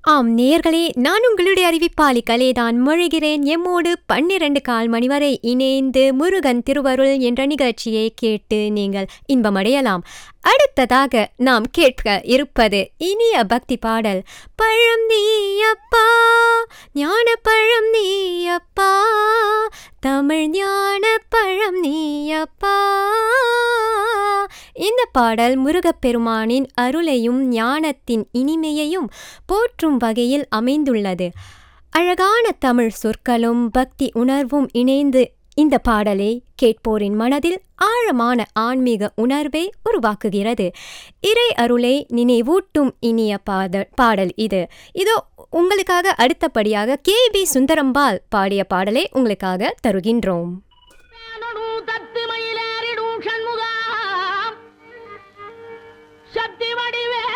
ஆம் நேயர்களே நான் உங்களுடைய அறிவிப்பாளி கலைதான் மொழிகிறேன் எம்மோடு பன்னிரண்டு கால் மணி வரை இணைந்து முருகன் திருவருள் என்ற நிகழ்ச்சியை கேட்டு நீங்கள் இன்பமடையலாம் அடுத்ததாக நாம் கேட்க இருப்பது இனிய பக்தி பாடல் பழம் நீயப்பா ஞான பழம் நீயப்பா தமிழ் ஞான பழம் நீயப்பா இந்த பாடல் முருகப்பெருமானின் அருளையும் ஞானத்தின் இனிமையையும் போற்றும் வகையில் அமைந்துள்ளது அழகான தமிழ் சொற்களும் பக்தி உணர்வும் இணைந்து இந்த பாடலை கேட்போரின் மனதில் ஆழமான ஆன்மீக உணர்வை உருவாக்குகிறது இறை அருளை நினைவூட்டும் இனிய பாத பாடல் இது இதோ உங்களுக்காக அடுத்தபடியாக கே பி சுந்தரம்பால் பாடிய பாடலை உங்களுக்காக தருகின்றோம் நானொடும் தத்து மயிலேறிடும் சண்முகா சக்தி வடிவே